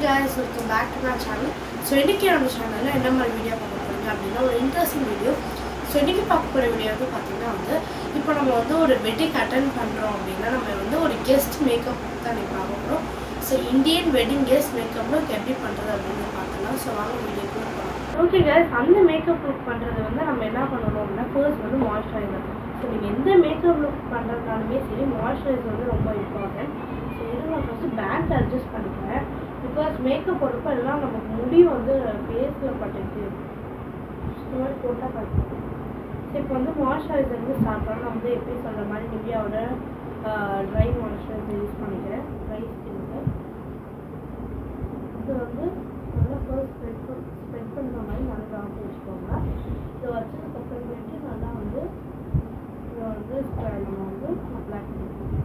guys welcome back to my channel so இன்றைக்கி நம்ம சேனலில் என்ன மாதிரி வீடியோ பார்க்க போகிறீங்க அப்படின்னா ஒரு இன்ட்ரெஸ்டிங் வீடியோ ஸோ இன்றைக்கி பார்க்க போகிற வீடியோ வந்து பார்த்தீங்கன்னா வந்து இப்போ நம்ம வந்து ஒரு வெட்டிங் அட்டன் பண்ணுறோம் அப்படின்னா நம்ம வந்து ஒரு கெஸ்ட் மேக்கப் தான் இன்னைக்கு பார்க்க போகிறோம் so Indian wedding guest makeup look எப்படி பண்ணுறது அப்படின்னு பார்க்கலாம் ஸோ வாங்க வீடியோக்குள்ள போகலாம் ஓகே guys அந்த மேக்கப் லுக் பண்ணுறது வந்து நம்ம என்ன பண்ணணும் அப்படின்னா ஃபர்ஸ்ட் வந்து மாய்ஸ்சரைசர் ஸோ நீங்கள் எந்த மேக்கப் லுக் பண்ணுறதுனாலுமே சரி மாய்ஸ்சரைசர் வந்து ரொம்ப இம்பார்ட்டன்ட் ஸோ இது நான் ஃபஸ்ட்டு பேண்ட் அட்ஜஸ்ட் பண்ணிக்கிறேன் பிகாஸ் மேக்கப் போடுறப்ப எல்லாம் நமக்கு முடி வந்து ஃபேஸில் பட்டுட்டு இந்த மாதிரி போட்டால் பார்த்துக்கணும் ஸோ இப்போ வந்து மாய்ஸ்சரைசர் வந்து ஸ்டார்ட் பண்ண நான் வந்து எப்படி சொல்கிற மாதிரி நிவ்யாவோட ட்ரை மாய்ஸ்சரைசர் யூஸ் பண்ணிக்கிறேன் ட்ரை ஸ்கின்னுக்கு இது வந்து நல்லா ஃபர்ஸ்ட் ஸ்ப்ரெட் ஸ்ப்ரெட் பண்ணுற மாதிரி நல்லா டாப் வச்சுக்கோங்க இதை வச்சதுக்கப்புறமேட்டு நல்லா வந்து இதை வந்து நம்ம வந்து அப்ளை பண்ணிக்கணும்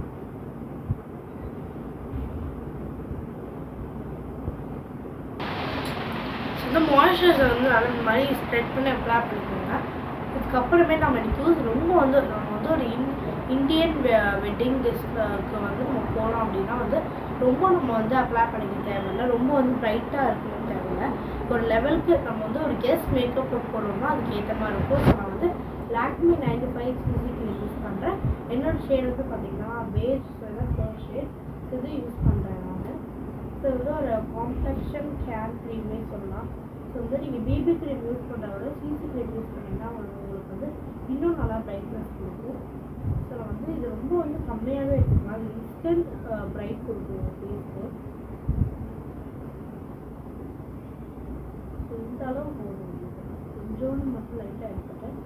இந்த மாய்ஸ்சரைசர் வந்து நல்லா இந்த மாதிரி ஸ்ப்ரெட் பண்ணி அப்ளை பண்ணிக்கோங்க இதுக்கப்புறமே நம்ம இன்னைக்கு ரொம்ப வந்து நம்ம வந்து ஒரு இன் இந்தியன் வெட்டிங் கெஸ்ட்க்கு வந்து நம்ம போனோம் அப்படின்னா வந்து ரொம்ப நம்ம வந்து அப்ளை பண்ணிக்க தேவையில்லை ரொம்ப வந்து ப்ரைட்டாக இருக்கணும் தேவையில்லை ஒரு லெவலுக்கு நம்ம வந்து ஒரு கெஸ்ட் மேக்கப் போடணும்னா அதுக்கு ஏற்ற மாதிரி இருக்கும் ஸோ நான் வந்து லாக்மி நைன்டி ஃபைவ் சிசிக்கு யூஸ் பண்ணுறேன் என்னோட ஷேட் வந்து பார்த்தீங்கன்னா பேஜ் ஃபர்ஸ்ட் ஷேட் இது யூஸ் பண்ணுறேன் நான் ஸோ இது ஒரு காம்ப்ளெக்ஷன் கேன் க்ரீம்னே சொல்லலாம் ஸோ வந்து நீங்கள் பிபி க்ரீம் யூஸ் பண்ணுறத விட சிசி க்ரீம் யூஸ் பண்ணிங்கன்னா உங்களுக்கு உங்களுக்கு வந்து இன்னும் நல்லா பிரைட்னஸ் கொடுக்கும் ஸோ வந்து இது ரொம்ப வந்து கம்மியாகவே எடுத்துக்கலாம் இன்ஸ்டன்ட் பிரைட் கொடுக்கும் ஃபேஸ்க்கு ஸோ இந்த அளவு போதும் கொஞ்சோண்டு மட்டும் லைட்டாக எடுத்துட்டேன்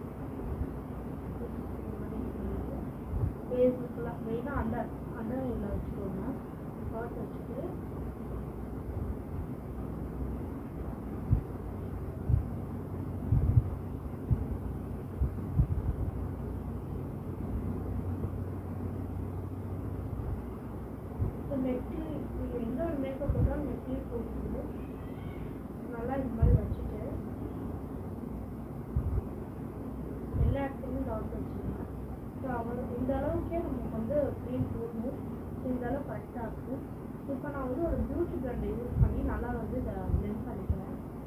ஃபேஸுக்குலாம் மெயினாக அந்த அந்த இதில் வச்சுக்கோங்க பார்த்து வச்சுட்டு இப்போ நெக்லி நீங்கள் எந்த ஒரு மேக்கப் போட்டாலும் நெக்லி போட்டுக்கணும் நல்லா இந்த மாதிரி வச்சுட்டு எல்லா இடத்துலையும் டாட் வச்சுருங்க ஸோ அவ்வளோ இந்த அளவுக்கே நமக்கு வந்து க்ரீம் போடணும் இந்த அளவு கரெக்டாக இருக்கும் இப்போ நான் வந்து ஒரு பியூட்டி பிளண்டை யூஸ் பண்ணி நல்லா வந்து இதை பிளெண்ட் பண்ணிக்கிறேன்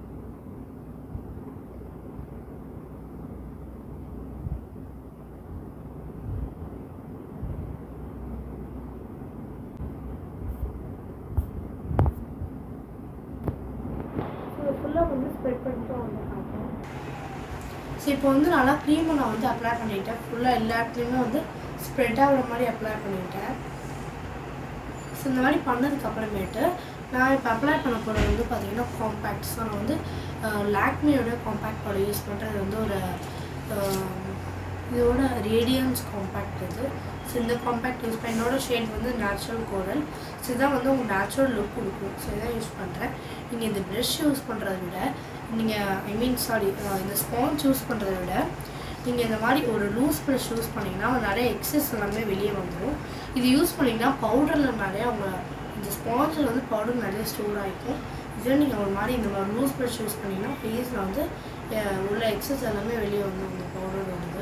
ஸோ ஃபுல்லாக வந்து ஸ்ப்ரெட் பண்ணிட்டு வந்து காட்டுறேன் ஸோ இப்போ வந்து நல்லா க்ரீமை நான் வந்து அப்ளை பண்ணிட்டேன் ஃபுல்லாக எல்லா இடத்துலையுமே வந்து ஸ்ப்ரெட் ஆகிற மாதிரி அப்ளை பண்ணிட்டேன் ஸோ இந்த மாதிரி பண்ணதுக்கு அப்புறமேட்டு நான் இப்போ அப்ளை பண்ண போகிறது வந்து பார்த்தீங்கன்னா காம்பேக்ட் ஸோ நான் வந்து லாக்மியோட காம்பேக்ட் பவுடர் யூஸ் பண்ணுறேன் இது வந்து ஒரு அஹ், இதோட ரேடியன்ஸ் காம்பேக்ட் இது ஸோ இந்த காம்பேக்ட் யூஸ் பண்ண என்னோட ஷேட் வந்து நேச்சுரல் கோரல் ஸோ இதான் வந்து உங்களுக்கு நேச்சுரல் லுக் கொடுக்கும் ஸோ இதான் யூஸ் பண்ணுறேன் நீங்கள் இந்த ப்ரஷ் யூஸ் பண்ணுறத விட நீங்கள் ஐ மீன் சாரி இந்த ஸ்பாஞ்ச் யூஸ் பண்ணுறத விட நீங்கள் இந்த மாதிரி ஒரு லூஸ் ப்ரஷ் யூஸ் பண்ணிங்கன்னா நிறைய எக்ஸஸ் எல்லாமே வெளியே வந்துடும் இது யூஸ் பண்ணிங்கன்னா பவுடரில் நிறைய அவங்க இந்த ஸ்பாஞ்சில் வந்து பவுடர் நிறைய ஸ்டோர் ஆகிக்கும் இதே நீங்கள் ஒரு மாதிரி இந்த மாதிரி லூஸ் ப்ரஷ் யூஸ் பண்ணிங்கன்னா ஃபேஸில் வந்து அஹ், உள்ள எக்ஸஸ் எல்லாமே வெளியே வந்துடும் இந்த பவுடர் வந்து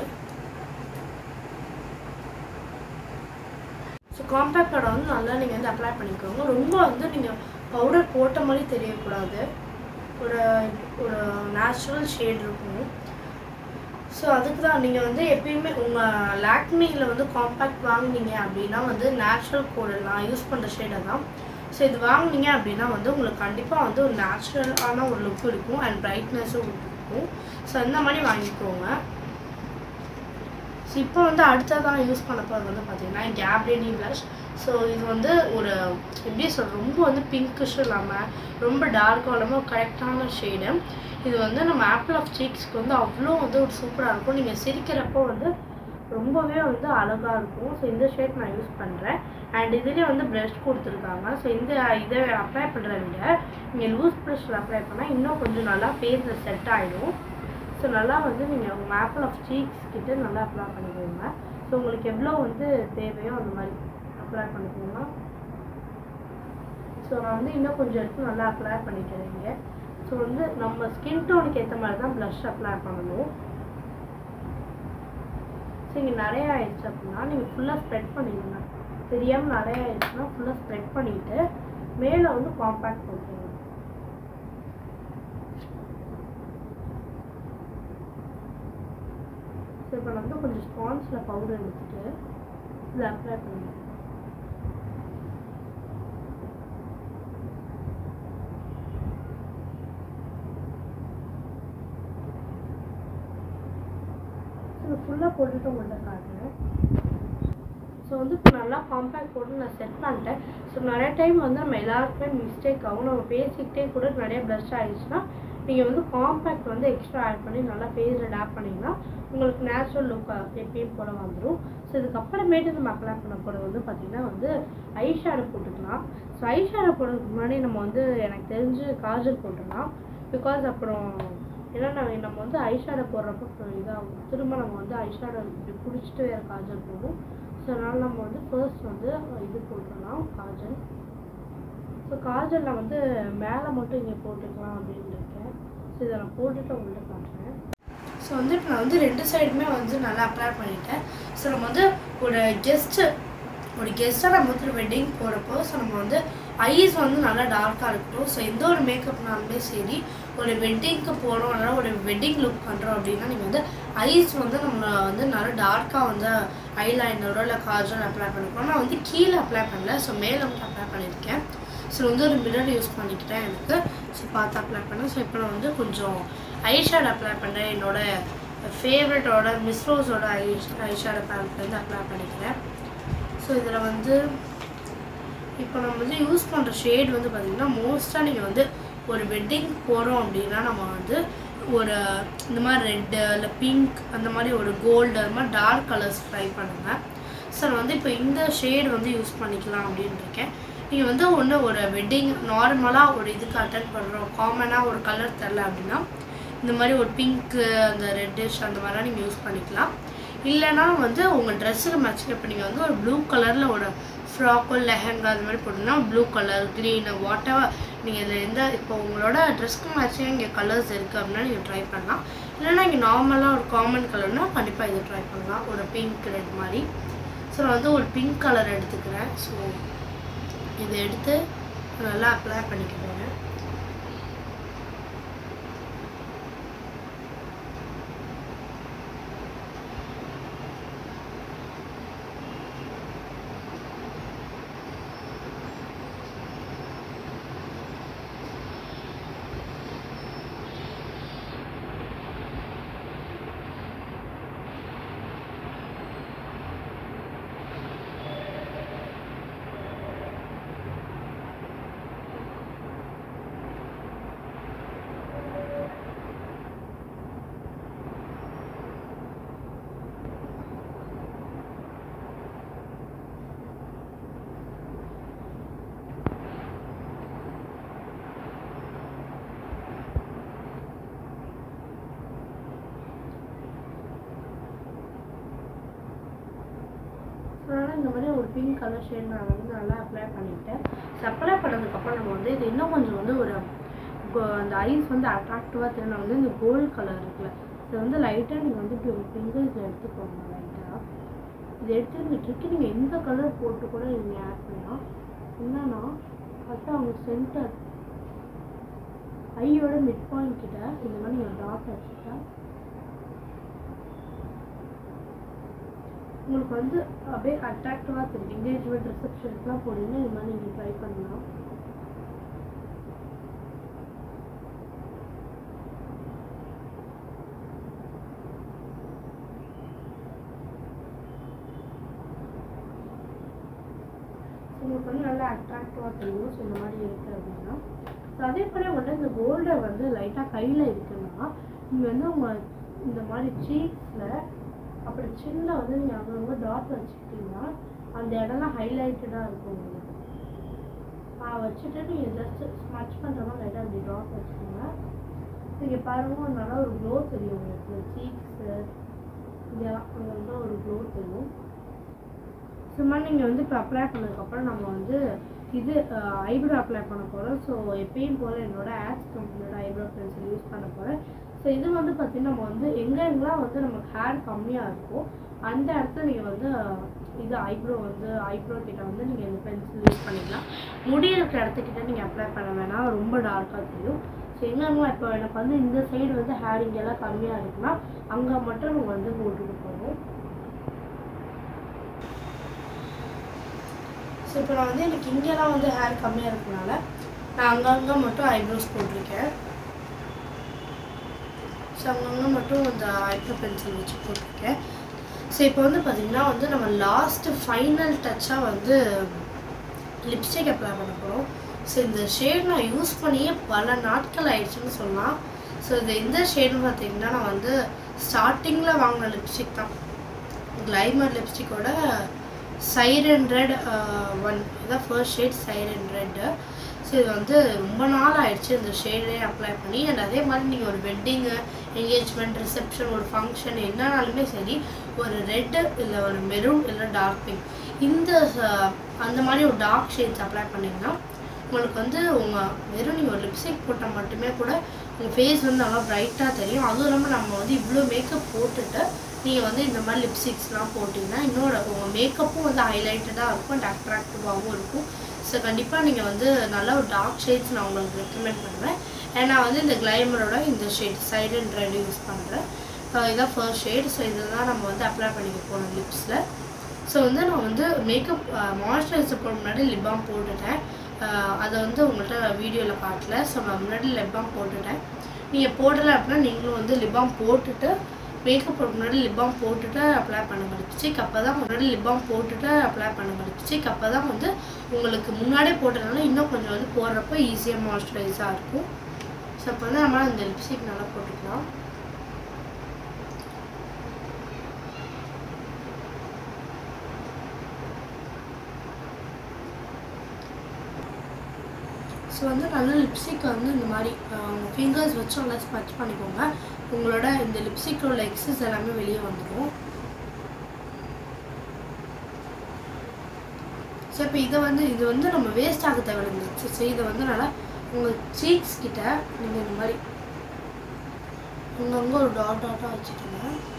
ஸோ காம்பேக்டோட வந்து நல்லா நீங்கள் வந்து அப்ளை பண்ணிக்கோங்க ரொம்ப வந்து நீங்கள் பவுடர் போட்ட மாதிரி தெரியக்கூடாது ஒரு ஒரு நேச்சுரல் ஷேட் இருக்கணும் ஸோ அதுக்கு தான் நீங்கள் வந்து எப்பயுமே உங்கள் லாக்மியில் வந்து காம்பேக்ட் வாங்குனீங்க அப்படின்னா வந்து நேச்சுரல் கோடல் நான் யூஸ் பண்ணுற ஷேடை தான் ஸோ இது வாங்குனீங்க அப்படின்னா வந்து உங்களுக்கு கண்டிப்பாக வந்து ஒரு நேச்சுரலான ஒரு லுக் இருக்கும் அண்ட் பிரைட்னஸும் இருக்கும் ஸோ இந்த மாதிரி வாங்கிக்கோங்க ஸோ இப்போ வந்து அடுத்ததான் யூஸ் பண்ண போகிறது வந்து பார்த்தீங்கன்னா கேப்ரினி ப்ளஷ் ஸோ இது வந்து ஒரு எப்படி சொல்ற ரொம்ப வந்து பிங்கிஷும் இல்லாமல் ரொம்ப டார்க்காக இல்லாமல் கரெக்டான ஷேடு இது வந்து நம்ம ஆப்பிள் ஆஃப் சீக்ஸ்க்கு வந்து அவ்வளோ வந்து ஒரு சூப்பராக இருக்கும் நீங்கள் சிரிக்கிறப்போ வந்து ரொம்பவே வந்து அழகாக இருக்கும் ஸோ இந்த ஷேட் நான் யூஸ் பண்ணுறேன் அண்ட் இதுலேயே வந்து ப்ரஷ் கொடுத்துருக்காங்க ஸோ இந்த இதை அப்ளை பண்ணுறத விட நீங்கள் லூஸ் ப்ரஷில் அப்ளை பண்ணால் இன்னும் கொஞ்சம் நல்லா ஃபேஸில் செட் ஆகிடும் ஸோ நல்லா வந்து நீங்கள் உங்கள் ஆப்பிள் ஆஃப் சீக்ஸ் கிட்ட நல்லா அப்ளை பண்ணிக்கோங்க ஸோ உங்களுக்கு எவ்வளோ வந்து தேவையோ அந்த மாதிரி அப்ளை பண்ணிக்கோங்க ஸோ நான் வந்து இன்னும் கொஞ்சம் எடுத்து நல்லா அப்ளை பண்ணிக்கிறேங்க ஸோ வந்து நம்ம ஸ்கின் டோனுக்கு ஏற்ற மாதிரி தான் ப்ளஷ் அப்ளை பண்ணணும் ஸோ இங்கே நிறைய ஆயிடுச்சு அப்படின்னா நீங்கள் ஃபுல்லாக ஸ்ப்ரெட் பண்ணிடுங்க தெரியாமல் நிறைய ஆயிடுச்சுன்னா ஃபுல்லாக ஸ்ப்ரெட் பண்ணிவிட்டு மேலே வந்து காம்பேக்ட் போட்டுருங்க ஸோ இப்போ நான் வந்து கொஞ்சம் ஸ்பான்ஸில் பவுடர் எடுத்துட்டு இதில் அப்ளை பண்ணுவேன் இது ஃபுல்லாக போட்டுட்டு உங்கள்கிட்ட காட்டுறேன் ஸோ வந்து இப்போ நல்லா காம்பேக்ட் போட்டு நான் செட் பண்ணிட்டேன் ஸோ நிறைய டைம் வந்து நம்ம எல்லாருக்குமே மிஸ்டேக் ஆகும் நம்ம பேசிக்கிட்டே கூட நிறைய ப்ளஷ் ஆயிடுச்சுன்னா நீங்கள் வந்து காம்பேக்ட் வந்து எக்ஸ்ட்ரா ஆட் பண்ணி நல்லா ஃபேஸில் டேப் பண்ணிங்கன்னா உங்களுக்கு நேச்சுரல் லுக் எப்பயும் போல வந்துடும் ஸோ இதுக்கப்புறமேட்டு நம்ம அப்ளை பண்ண போகிறது வந்து பார்த்திங்கன்னா வந்து ஐ ஷேடோ போட்டுக்கலாம் ஸோ ஐ ஷேடோ போடுறதுக்கு முன்னாடி நம்ம வந்து எனக்கு தெரிஞ்சு காஜல் போட்டுடலாம் பிகாஸ் அப்புறம் ஏன்னா நம்ம நம்ம வந்து ஐ ஷேடோ போடுறப்போ அப்புறம் இதாகும் திரும்ப நம்ம வந்து ஐ ஷேடோ இப்படி பிடிச்சிட்டு வேறு காஜல் போடும் ஸோ அதனால் நம்ம வந்து ஃபர்ஸ்ட் வந்து இது போட்டுடலாம் காஜல் ஸோ காஜல் நான் வந்து மேலே மட்டும் இங்கே போட்டுக்கலாம் அப்படின்னு இருக்கேன் ஸோ இதை நான் போட்டுட்டு உங்கள்கிட்ட காட்டுறேன் ஸோ வந்து இப்போ நான் வந்து ரெண்டு சைடுமே வந்து நல்லா அப்ளை பண்ணிட்டேன் ஸோ நம்ம வந்து ஒரு கெஸ்ட்டு ஒரு கெஸ்ட்டாக நம்ம வந்து வெட்டிங் போகிறப்போ ஸோ நம்ம வந்து ஐஸ் வந்து நல்லா டார்க்காக இருக்கட்டும் ஸோ எந்த ஒரு மேக்கப்னாலுமே சரி ஒரு வெட்டிங்க்கு போகிறோம் இல்லைனா ஒரு வெட்டிங் லுக் பண்ணுறோம் அப்படின்னா நீங்கள் வந்து ஐஸ் வந்து நம்ம வந்து நல்லா டார்க்காக வந்து ஐலைனரோ இல்லை காஜல் அப்ளை பண்ணிக்கணும் நான் வந்து கீழே அப்ளை பண்ணல ஸோ மேலே மட்டும் அப்ளை பண்ணியிருக்கேன் ஸோ வந்து ஒரு மிரர் யூஸ் பண்ணிக்கிட்டேன் எனக்கு ஸோ பார்த்து அப்ளை பண்ணேன் ஸோ இப்போ நான் வந்து கொஞ்சம் ஐஷேட் அப்ளை பண்ணேன் என்னோட ஃபேவரட்டோட மிஸ் ரோஸோட ஐ ஐஷேட் பேலட்லேருந்து அப்ளை பண்ணிக்கிறேன் ஸோ இதில் வந்து இப்போ நம்ம வந்து யூஸ் பண்ணுற ஷேட் வந்து பார்த்திங்கன்னா மோஸ்ட்டாக நீங்கள் வந்து ஒரு வெட்டிங் போகிறோம் அப்படின்னா நம்ம வந்து ஒரு இந்த மாதிரி ரெட்டு இல்லை பிங்க் அந்த மாதிரி ஒரு கோல்டு அந்த மாதிரி டார்க் கலர்ஸ் ட்ரை பண்ணுங்கள் ஸோ நான் வந்து இப்போ இந்த ஷேட் வந்து யூஸ் பண்ணிக்கலாம் அப்படின்னு இருக்கேன் நீங்கள் வந்து ஒன்று ஒரு வெட்டிங் நார்மலாக ஒரு இதுக்கு அட்டன் பண்ணுறோம் காமனாக ஒரு கலர் தெரில அப்படின்னா இந்த மாதிரி ஒரு பிங்க்கு அந்த ரெட்டிஷ் அந்த மாதிரிலாம் நீங்கள் யூஸ் பண்ணிக்கலாம் இல்லைனா வந்து உங்கள் ட்ரெஸ்ஸுக்கு மேட்சிங் இப்போ நீங்கள் வந்து ஒரு ப்ளூ கலரில் ஒரு ஃப்ராக்கோ லெஹங்கா அது மாதிரி போட்டிங்கன்னா blue colour green whatever நீங்கள் இதில் எந்த இப்போ உங்களோட ட்ரெஸ்க்கு மேட்சிங் இங்கே கலர்ஸ் இருக்குது அப்படின்னா நீங்கள் ட்ரை பண்ணலாம் இல்லைனா இங்கே நார்மலாக ஒரு காமன் கலர்னால் கண்டிப்பாக இது ட்ரை பண்ணலாம் ஒரு பிங்க் ரெட் மாதிரி ஸோ நான் வந்து ஒரு பிங்க் கலர் எடுத்துக்கிறேன் ஸோ இதை எடுத்து நல்லா அப்ளை பண்ணிக்கிறேன் அதனால் இந்த மாதிரி ஒரு பிங்க் கலர் ஷேட் நான் வந்து நல்லா அப்ளை பண்ணிட்டேன் ஸோ அப்ளை பண்ணதுக்கப்புறம் நம்ம வந்து இது இன்னும் கொஞ்சம் வந்து ஒரு கோ- அந்த ஐஸ் வந்து அட்ராக்டிவாக தெரியும் வந்து இந்த கோல்டு கலர் இருக்குல்ல இது வந்து லைட்டாக நீங்கள் வந்து இப்படி ஒரு ஃபிங்கர்ஸில் எடுத்துக்கோங்க லைட்டாக இது எடுத்து இந்த ட்ரிக்கு நீங்கள் எந்த கலர் போட்டு கூட நீங்கள் ஆட் பண்ணலாம் என்னன்னா கரெக்டாக அவங்க சென்டர் ஐயோட மிட் பாயிண்ட் கிட்ட இந்த மாதிரி நீங்கள் டாட் வச்சுட்டா உங்களுக்கு வந்து அப்படியே அட்ராக்டிவாக தெரியும் என்கேஜ்மெண்ட் ரிசப்ஷனுக்குலாம் போனீங்கன்னா இது மாதிரி நீங்கள் ட்ரை பண்ணலாம் உங்களுக்கு வந்து நல்லா அட்ராக்டிவாக தெரியும் ஸோ இந்த மாதிரி இருக்குது அப்படின்னா ஸோ அதே போல் உங்கள்கிட்ட இந்த கோல்டை வந்து லைட்டாக கையில் இருக்குன்னா நீங்கள் வந்து உங்கள் இந்த மாதிரி சீக்ஸில் அப்படி சின்ன வந்து நீங்கள் அங்கங்கே டாட் வச்சுக்கிட்டீங்கன்னா அந்த இடம்லாம் ஹைலைட்டடாக இருக்கும் உங்களுக்கு ஆ வச்சுட்டு நீங்கள் ஜஸ்ட் ஸ்மச் பண்ணுற மாதிரி லைட்டாக அப்படி டாட் வச்சுக்கோங்க நீங்கள் பாருங்க நல்லா ஒரு க்ளோ தெரியும் உங்களுக்கு சீக்ஸு இதெல்லாம் அங்கே ஒரு க்ளோ தெரியும் சும்மா நீங்கள் வந்து இப்போ அப்ளை பண்ணதுக்கப்புறம் நம்ம வந்து இது ஐப்ரோ அப்ளை பண்ண போகிறோம் ஸோ எப்பயும் போல் என்னோட ஆட்ஸ் கம்பெனியோட ஐப்ரோ பென்சில் யூஸ் பண்ண போகிறேன் ஸோ இது வந்து பார்த்திங்கன்னா நம்ம வந்து எங்கே எங்கெல்லாம் வந்து நமக்கு ஹேர் கம்மியாக இருக்கோ அந்த இடத்துல நீங்கள் வந்து இது ஐப்ரோ வந்து ஐப்ரோ கிட்ட வந்து நீங்கள் இந்த பென்சில் யூஸ் பண்ணிக்கலாம் முடி இருக்கிற இடத்துக்கிட்ட நீங்கள் அப்ளை பண்ண வேணாம் ரொம்ப டார்க்காக தெரியும் ஸோ என்னன்னா இப்போ எனக்கு வந்து இந்த சைடு வந்து ஹேர் இங்கெல்லாம் கம்மியாக இருக்குன்னா அங்கே மட்டும் நம்ம வந்து போட்டுட்டு போகணும் ஸோ இப்போ நான் வந்து எனக்கு இங்கெல்லாம் வந்து ஹேர் கம்மியாக இருக்கனால நான் அங்கங்கே மட்டும் ஐப்ரோஸ் போட்டிருக்கேன் ஸோ அங்கங்கே மட்டும் அந்த ஐப்ரோ பென்சில் வச்சு போட்டிருக்கேன் ஸோ இப்போ வந்து பார்த்திங்கன்னா வந்து நம்ம லாஸ்ட்டு ஃபைனல் டச்சாக வந்து லிப்ஸ்டிக் அப்ளை பண்ண போகிறோம் ஸோ இந்த ஷேட் நான் யூஸ் பண்ணியே பல நாட்கள் ஆயிடுச்சுன்னு சொல்லலாம் ஸோ இது இந்த ஷேடுன்னு பார்த்தீங்கன்னா நான் வந்து ஸ்டார்டிங்கில் வாங்கின லிப்ஸ்டிக் தான் கிளைமர் லிப்ஸ்டிக்கோட சைரன் ரெட் ஒன் இதான் first shade siren red so இது வந்து ரொம்ப நாள் ஆயிடுச்சு இந்த ஷேடே அப்ளை பண்ணி அண்ட் அதே மாதிரி நீங்கள் ஒரு வெட்டிங்கு என்கேஜ்மெண்ட் ரிசப்ஷன் ஒரு ஃபங்க்ஷன் என்னனாலுமே சரி ஒரு ரெட்டு இல்லை ஒரு மெரூன் இல்லை டார்க் பிங்க் இந்த அஹ், அந்த மாதிரி ஒரு டார்க் ஷேட்ஸ் அப்ளை பண்ணிங்கன்னா உங்களுக்கு வந்து உங்கள் வெறும் நீங்கள் ஒரு லிப்ஸ்டிக் போட்டால் மட்டுமே கூட உங்கள் ஃபேஸ் வந்து நல்லா ப்ரைட்டாக தெரியும் அதுவும் இல்லாமல் நம்ம வந்து இவ்வளோ மேக்கப் போட்டுட்டு நீங்கள் வந்து இந்த மாதிரி லிப்ஸ்டிக்ஸ்லாம் போட்டிங்கன்னா இன்னொரு உங்கள் மேக்கப்பும் வந்து ஹைலைட்டடாக இருக்கும் அண்ட் அட்ராக்டிவாகவும் இருக்கும் ஸோ கண்டிப்பாக நீங்கள் வந்து நல்ல ஒரு டார்க் ஷேட்ஸ் நான் உங்களுக்கு ரெக்கமெண்ட் பண்ணுவேன் ஏன்னா நான் வந்து இந்த கிளைமரோட இந்த ஷேட் சைடன் ரெட் யூஸ் பண்ணுறேன் இதான் ஃபர்ஸ்ட் ஷேட் ஸோ இதெல்லாம் நம்ம வந்து அப்ளை பண்ணிக்க போகணும் லிப்ஸில் ஸோ வந்து நான் வந்து மேக்கப் மாய்ஸ்சரைசர் போட முன்னாடி லிப் பாம் போட்டுட்டேன் அஹ் அதை வந்து உங்கள்கிட்ட வீடியோவில் காட்டல ஸோ நான் முன்னாடி லிப் பாம் போட்டுட்டேன் நீங்கள் போடலை அப்படின்னா நீங்களும் வந்து லிப் பாம் போட்டுட்டு மேக்கப் போட முன்னாடி லிப் பாம் போட்டுட்டு அப்ளை பண்ணுங்க லிப்ஸ்டிக் அப்போ தான் முன்னாடி லிப் பாம் போட்டுட்டு அப்ளை பண்ணுங்க லிப்ஸ்டிக் அப்போ தான் வந்து உங்களுக்கு முன்னாடியே போட்டதுனால இன்னும் கொஞ்சம் வந்து போடுறப்ப ஈஸியாக மாய்ஸ்சரைஸாக இருக்கும் ஸோ அப்போ வந்து நம்ம இந்த லிப்ஸ்டிக் நல்லா போட்டுக்கலாம் ஸோ வந்து நல்ல லிப்ஸ்டிக் வந்து இந்த மாதிரி உங்கள் ஃபிங்கர்ஸ் வச்சு நல்லா ஸ்பச் பண்ணிக்கோங்க உங்களோட இந்த லிப்ஸ்டிக்கில் உள்ள எக்ஸஸ் எல்லாமே வெளியே வந்துடும் ஸோ இப்போ இதை வந்து இது வந்து நம்ம வேஸ்ட் ஆக தேவையில்லை ஸோ இதை வந்து நல்லா உங்கள் சீக்ஸ் கிட்ட நீங்கள் இந்த மாதிரி அங்கங்கே ஒரு டாட் டாட்டாக வச்சுக்கோங்க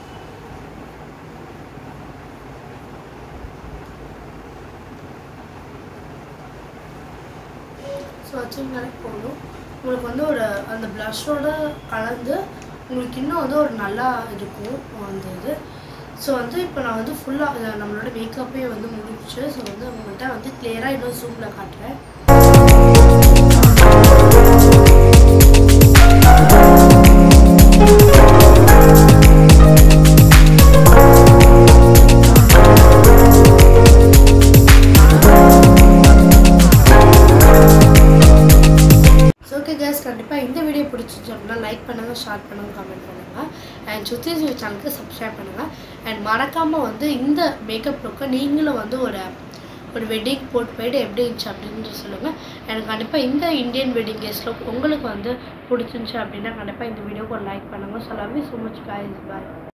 ஸோ வச்சிங்கனாலே போதும் உங்களுக்கு வந்து ஒரு அந்த ப்ளஷோட கலந்து உங்களுக்கு இன்னும் வந்து ஒரு நல்லா இருக்கும் அந்த இது ஸோ வந்து இப்போ நான் வந்து ஃபுல்லாக நம்மளோட மேக்கப்பே வந்து முடிஞ்சுச்சு ஸோ வந்து உங்கள்கிட்ட வந்து கிளியராக இன்னும் ஜூமில் காட்டுறேன் ஸோ ஓகே கேஸ் கண்டிப்பாக இந்த வீடியோ பிடிச்சிச்சு அப்படின்னா லைக் பண்ணுங்கள் ஷேர் பண்ணுங்கள் கமெண்ட் பண்ணுங்கள் அண்ட் சுத்தி சேனலுக்கு சப்ஸ்கிரைப் பண்ணுங்கள் அண்ட் மறக்காமல் வந்து இந்த மேக்கப் லுக்கை நீங்களும் வந்து ஒரு ஒரு வெட்டிங் போட்டு போயிட்டு எப்படி இருந்துச்சு அப்படின்னு சொல்லுங்கள் எனக்கு கண்டிப்பாக இந்த இந்தியன் வெட்டிங் கேஸில் உங்களுக்கு வந்து பிடிச்சிருந்துச்சு அப்படின்னா கண்டிப்பாக இந்த வீடியோக்கு ஒரு லைக் பண்ணுங்கள் so love you so much guys bye